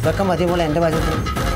ഇതൊക്കെ മതി മോളെ എൻ്റെ പാചകത്തിന്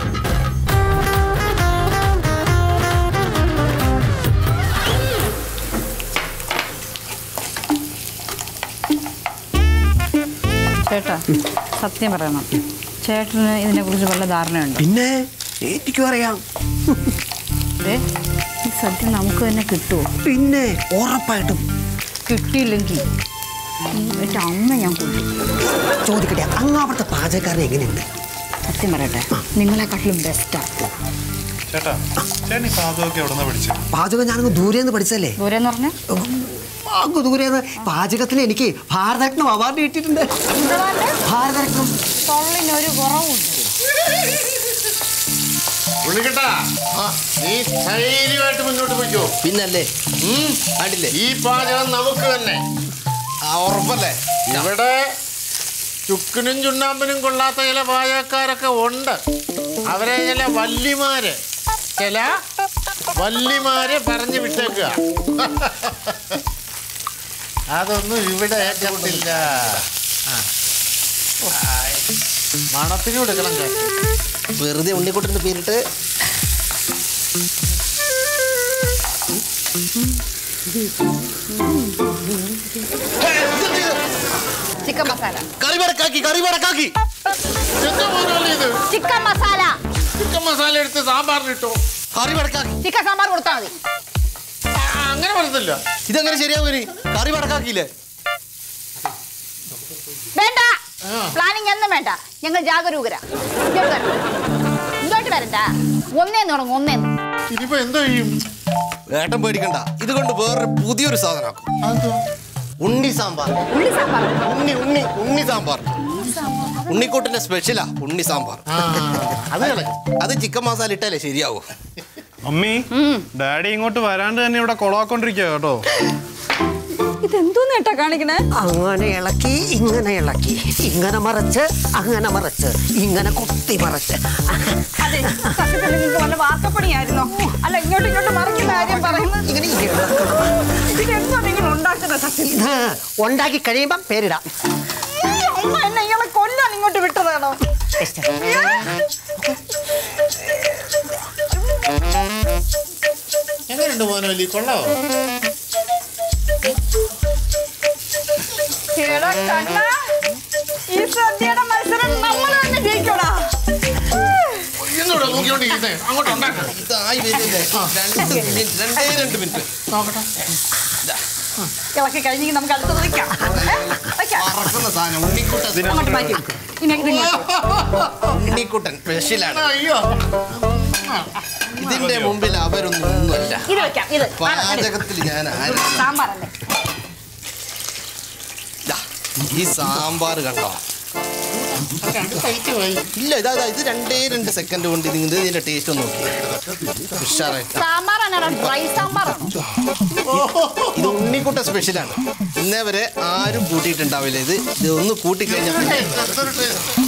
ചേട്ടാ സത്യം പറയണം ചേട്ടന് ഇതിനെക്കുറിച്ച് വല്ല ധാരണയുണ്ടോ പിന്നെ എനിക്കും അറിയാം ഏ ഈ സദ്യ നമുക്ക് തന്നെ കിട്ടുമോ പിന്നെ ഉറപ്പായിട്ടും കിട്ടിയില്ലെങ്കിൽ എൻ്റെ അമ്മ ഞാൻ കൊല്ലും ചോദിക്കട്ടെ അങ്ങ് അവിടുത്തെ പാചകക്കാരൻ എങ്ങനെയുണ്ട് സത്യം പറയട്ടെ നിങ്ങളെക്കാട്ടിലും ബെസ്റ്റാ ചേട്ടാ ചേട്ടൻ ഈ പാചകമൊക്കെ എവിടെ നിന്നാ പഠിച്ചത് പാചകം ഞാനങ്ങ് ദൂരെ നിന്ന് പഠിച്ചല്ലേ ദൂരെ എന്ന് പറഞ്ഞാൽ അങ്ങ് ദൂരെ നിന്ന് പാചകത്തിന് എനിക്ക് ഭാരതരത്നം അവാർഡ് കിട്ടിയിട്ടുണ്ട് ഭാരതരത്നം തൊള്ളിനൊരു കുറവുണ്ട് ഉണ്ണിക്കട്ടാ നീ ധൈര്യമായിട്ട് മുന്നോട്ട് പോയിക്കോ പിന്നല്ലേ ഉം. കണ്ടില്ലേ ഈ പാചകം നമുക്ക് തന്നെ ആ ഉറപ്പല്ലേ ഇവിടെ ചുക്കിനും ചുണ്ണാമ്പിനും കൊള്ളാത്ത ചില പാചകക്കാരൊക്കെ ഉണ്ട് അവരെ ചില വല്ലിമാര് ചില വല്ലിമാര് പറഞ്ഞു വിട്ടേക്കുക അതൊന്നും ഇവിടെ ഏറ്റില്ല മണത്തിന് കൊടുക്കണം ചേട്ടാ വെറുതെ ഉണ്ണിക്കുട്ടൻ്റെ പേരിട്ട് ചിക്കൻ മസാല കറി വടക്കാക്കി കറി വടക്കാക്കി എന്താ മോനല്ലേ ഇത് ചിക്കൻ മസാല ചിക്കൻ മസാല എടുത്ത് സാമ്പാറിലിട്ടോ കറി വടക്കാക്കി ചിക്കൻ സാമ്പാർ കൊടുത്താൽ മതി ആ, അങ്ങനെ പറഞ്ഞില്ല ഇതെങ്ങനെ ശരിയാവും ഇനി കറി വടക്കാക്കിയില്ലേ വേണ്ട പ്ലാനിങ് ഒന്നും വേണ്ട ഞങ്ങൾ ജാഗരൂകരാ ഇങ്ങോട്ട് വരണം ഇങ്ങോട്ട് വരണ്ട ഒന്നേന്ന് തുടങ്ങും ഒന്നേന്ന് ഇനിയിപ്പോ എന്തോ ചെയ്യും ഏട്ടൻ പേടിക്കണ്ട ഇത് കൊണ്ട് വേറൊരു പുതിയൊരു സാധനമാക്കും ഉണ്ണി സാമ്പാർ ഉള്ളി സാമ്പാർ ഉണ്ണി ഉണ്ണി ഉണ്ണി സാമ്പാർ ഉണ്ണിക്കൂട്ടിന്റെ സ്പെഷ്യലാ ഉണ്ണി സാമ്പാർ ആ, അത് കളയും അത് ചിക്കൻ മസാല ഇട്ടല്ലേ ശരിയാവോ മമ്മി ഡാഡി ഇങ്ങോട്ട് വരാണ്ട് തന്നെ ഇവിടെ കൊളാക്കൊണ്ടിരിക്കുക കേട്ടോ ഇതെന്തോന്ന് ഏട്ടാ കാണിക്കണേ അങ്ങനെ ഇളക്കി ഇങ്ങനെ ഇളക്കി ഇങ്ങനെ മറച്ച് അങ്ങനെ മറച്ച് ഇങ്ങനെ കുത്തി മറച്ച് അതെ സത്യത്തിൽ നിങ്ങൾക്ക് വല്ല വാർത്തപ്പണിയായിരുന്നോ അല്ല ഇങ്ങോട്ട് ഇങ്ങോട്ട് മറിക്കുന്ന കാര്യം പറയുന്നത് ഇങ്ങനെ ഇളക്കണം ഇതെന്തോ നിങ്ങൾ ഉണ്ടാക്കുന്ന സത്യത്തിൽ ഇത് ഉണ്ടാക്കി കഴിയുമ്പം പേരിടാം ഈ അമ്മ എന്നെ ഇയാളെ കൊല്ലാൻ ഇങ്ങോട്ട് വിട്ടതാണോ എങ്ങനെയുണ്ട് മോനോലി കൊള്ളാവോ എടാ കണ്ണാ, ഈ സദ്യയുടെ മത്സരം നമ്മൾ തന്നെ ജയിക്കോടാ എന്നോട് നോക്കിക്കൊണ്ടിരിക്കുന്നേ അങ്ങോട്ട് ഉണ്ടാക്കണം ഇതായി വരുന്നില്ലേ രണ്ട് മിനിറ്റ് രണ്ടേ രണ്ട് മിനിറ്റ് ഇളക്കി കഴിഞ്ഞെങ്കിൽ നമുക്ക് അടുത്തത് വെക്കാം ഏ? വെക്കാം മറക്കുന്ന സാധനം ഉണ്ണിക്കുട്ടൻ അങ്ങോട്ട് മാറ്റി വെക്ക്. ഇനി ഇത് ഇങ്ങോട്ട്. ഉണ്ണിക്കുട്ടൻ സ്പെഷ്യലാണ് അയ്യോ ഇതിന്റെ മുമ്പിൽ അവരൊന്നും ഒന്നുമല്ല ഇത് വെക്കാം ഇത് ആണ്, ആണ്. പാചകത്തിൽ ഞാൻ ആരാ സാമ്പാറല്ലേ ദാ, ഈ സാമ്പാർ കണ്ടോ രണ്ട് സൈറ്റ് പോയി ഇല്ല ഇതാ ഇതാ, ഇത് രണ്ടേ രണ്ട് സെക്കൻഡ് കൊണ്ട് ഇത് ഇതിന്റെ ടേസ്റ്റ് ഒന്ന് നോക്കി ഉഷാറായിട്ട് സാമ്പാറാണോ ഡ്രൈ സാമ്പാറാണോ ഇത് ഉണ്ണിക്കുട്ട സ്പെഷ്യലാണ് ഇന്നേ വരെ ആരും കൂട്ടിയിട്ടുണ്ടാവില്ല ഇത് ഇത് ഒന്ന് കൂട്ടിക്കഴിഞ്ഞാൽ പിന്നെ എന്തൊരു taste.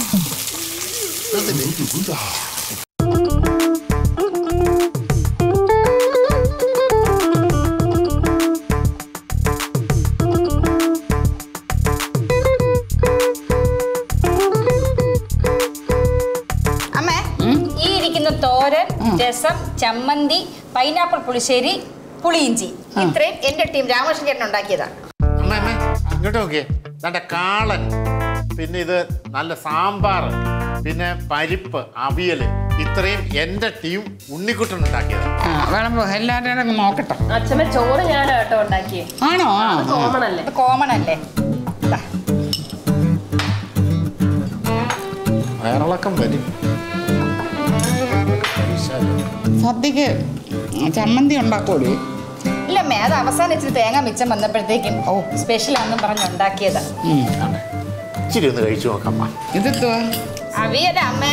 അമ്മേ ഈ ഇരിക്കുന്ന തോരൻ രസം ചമ്മന്തി പൈനാപ്പിൾ പുളിശ്ശേരി പുളിയിഞ്ചി ഇത്രയും എന്റെ ടീം രാമകൃഷ്ണൻ ചേട്ടൻ ഉണ്ടാക്കിയതാ അമ്മ അമ്മ ഇങ്ങോട്ട് നോക്കിയേ നല്ല കാളൻ പിന്നെ ഇത് നല്ല സാമ്പാർ പിന്നെ പരിപ്പ് അവിയൽ ഇത്രയും എൻ്റെ ടീം ഉണ്ണിക്കുട്ടൻ ഉണ്ടാക്കിയതാണ് വിളമ്പോ എല്ലാവരും അങ്ങ് നോക്കട്ടെ അച്ഛമ്മ ചോറ് ഞാനാ കേട്ടോ ഉണ്ടാക്കിയേ ആണോ ആ കോമൺ അല്ലേ ഇത് കോമൺ അല്ലേ ദാ, വയറിളക്കം വരും സദ്യക്ക് ചമ്മന്തി ഉണ്ടാക്കൂലേ ഇല്ലമ്മേ അത് അവസാനം ഇച്ചിരി തേങ്ങ മിച്ചം വന്നപ്പോഴത്തേക്കും ഓ സ്പെഷ്യൽ ആണെന്നും പറഞ്ഞ് ഉണ്ടാക്കിയതാ ഇച്ചിരി ഒന്ന് കഴിച്ചു നോക്കമ്മ ഇതെത്തുവാ അവിയല അമ്മേ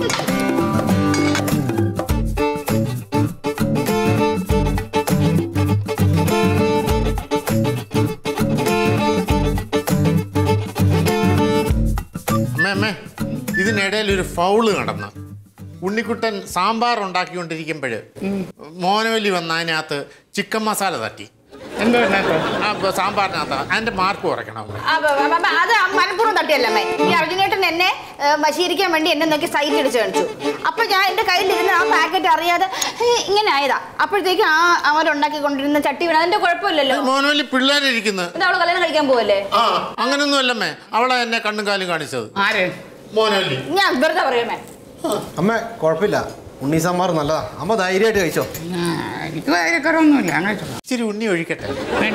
അമ്മേ അമ്മേ ഇതിനിടയിൽ ഒരു ഫൗള് നടന്നു ഉണ്ണിക്കുട്ടൻ സാമ്പാർ ഉണ്ടാക്കിക്കൊണ്ടിരിക്കുമ്പോൾ മോനവല്ലി വന്ന അതിനകത്ത് ചിക്കൻ മസാല തട്ടി എന്തോ ഇതിനകത്ത്? ആ ബ- സാമ്പാറിനകത്ത് അതിന്റെ മാർക്ക് കുറയ്ക്കണം അമ്മേ. ആ, ബ- ബ- ബ- അത് മനഃപൂർവ്വം തട്ടിയല്ല അമ്മേ ഈ അർജുനേട്ടൻ എന്നെ ഏ, വശീകരിക്കാൻ വേണ്ടി എന്നെ നോക്കി സൈറ്റ് അടിച്ച് കാണിച്ചു അപ്പൊ ഞാൻ എന്റെ കയ്യിലിരുന്ന ആ പാക്കറ്റ് അറിയാതെ ഏ, ഇങ്ങനെ ആയതാ അപ്പോഴത്തേക്ക് ആ അവരുണ്ടാക്കി കൊണ്ടിരുന്ന ചട്ടി വീണ അതിന്റെ കുഴപ്പമില്ലല്ലോ മോനോലി പിള്ളേരിരിക്കുന്നത് ഇത് അവള് കല്യാണം കഴിക്കാൻ പോവല്ലേ ആ അങ്ങനൊന്നും അല്ലമ്മേ അവളെ എന്നെ കണ്ണും കാലും കാണിച്ചത് ആര് മോനോലി ഞാൻ വെറുതെ പറയുമേ അമ്മ കുഴപ്പമില്ല ഉണ്ണി സാമ്പാർ നല്ലതാ അമ്മ ധൈര്യമായിട്ട് കഴിച്ചോ ആ, എനിക്ക് കാര്യക്കാരൊന്നുമില്ല അങ്ങനെ ചോ. ഇച്ചിരി ഉണ്ണി ഒഴിക്കട്ടെ വേണ്ട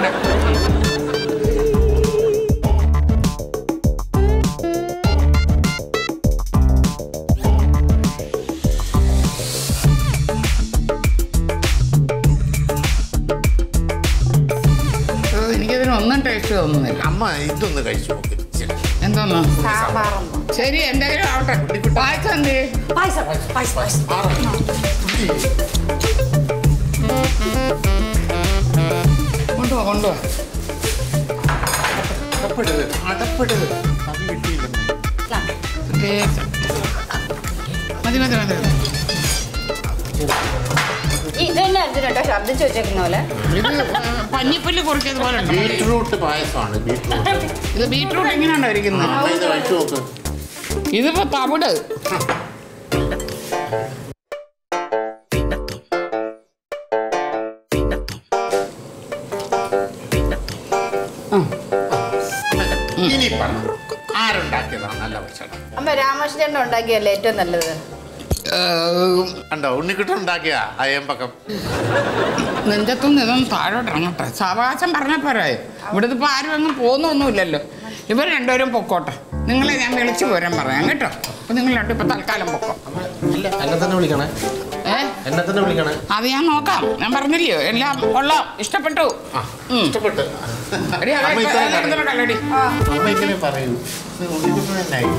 ഓ, എനിക്കതിന് ഒന്നും ടേസ്റ്റ് തോന്നുന്നില്ല അമ്മ ഇതൊന്ന് കഴിച്ചു നോക്ക് ഇച്ചിരി. എന്തോന്നു ശരി എന്തെങ്കിലും ആവട്ടെ പായസം എന്ത് കൊണ്ടുപോ കൊണ്ടുപോ അടപ്പെടരുത് അടപ്പെടരുത് അത് കിട്ടിയില്ലെന്നേ ലേശം. മതി മതി മതി മതി. ഇത് തന്നെ അർജുനേട്ടോ ശബ്ദിച്ചു വെച്ചേക്കുന്ന പോലെ ഇത് പഞ്ഞിപ്പല്ല് കുറിച്ചത് പോലെ ഉണ്ട് ബീട്രൂട്ട് പായസമാണ് ബീട്രൂട്ട് ഇത് ബീട്രൂട്ട് എങ്ങനെയാണോ ഇരിക്കുന്നത് അമ്മ ഇത് കഴിച്ചു നോക്ക് ഇതിപ്പോ തവിട് ഇനി പറ ആരുണ്ടാക്കിയതാണ് നല്ല ഭക്ഷണം അമ്മ രാമകൃഷ്ണൻ ഉണ്ടാക്കിയല്ലേ ഏറ്റവും നല്ലത് കണ്ടോ ഉണ്ണിക്കുട്ടൻ ഉണ്ടാക്കിയ അയമ്പക്കം നെഞ്ചത്തുനിന്ന് ഇതൊന്നും താഴോട്ട് ഇറങ്ങട്ടെ സാവകാശം പറഞ്ഞ പോരായി ഇവിടുത്തെ ഇപ്പൊ ആരും അങ്ങ് പോകുന്നൊന്നുമില്ലല്ലോ ഇവർ രണ്ടുപേരും പൊക്കോട്ടെ നിങ്ങളെ ഞാൻ വിളിച്ചു പോരാൻ പറയാം കേട്ടോ അപ്പൊ നിങ്ങൾ രണ്ടും ഇപ്പൊ തൽക്കാലം പൊക്കോ എന്നെ തന്നെ വിളിക്കണേ ഏ എന്നെ തന്നെ വിളിക്കണേ അത് ഞാൻ നോക്കാം ഞാൻ പറഞ്ഞില്ലയോ എല്ലാം കൊള്ളാം ഇഷ്ടപ്പെട്ടു ഉം. ഇഷ്ടപ്പെട്ട് എടി, അതെ, അമ്മ ഇത്രയും അതെ, കണ്ടു. കല്ലടി. അമ്മ ഇങ്ങനെ പറയൂ ഇത് ഉണ്ണിക്കുട്ടൻ തന്നെയായി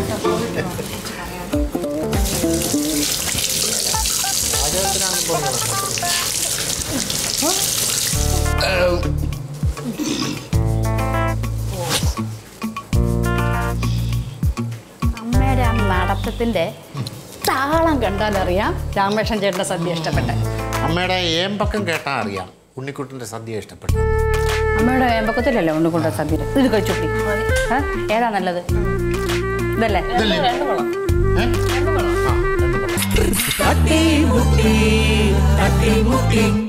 അമ്മയുടെ ആ നടത്തത്തിന്റെ താളം കണ്ടാലറിയാം രാമകൃഷ്ണൻ ചേട്ടന്റെ സദ്യ ഇഷ്ടപ്പെട്ടെ അമ്മയുടെ ഏമ്പക്കം കേട്ടാ അറിയാം ഉണ്ണിക്കുട്ടന്റെ സദ്യ ഇഷ്ടപ്പെട്ടു അമ്മയുടെ ഏമ്പക്കത്തിലല്ലേ ഉണ്ണിക്കൊണ്ട സദ്യ ഇത് കഴിച്ചോട്ടി ഏതാ നല്ലത് ഇതല്ലേ തട്ടി മുട്ടി തട്ടി മുട്ടി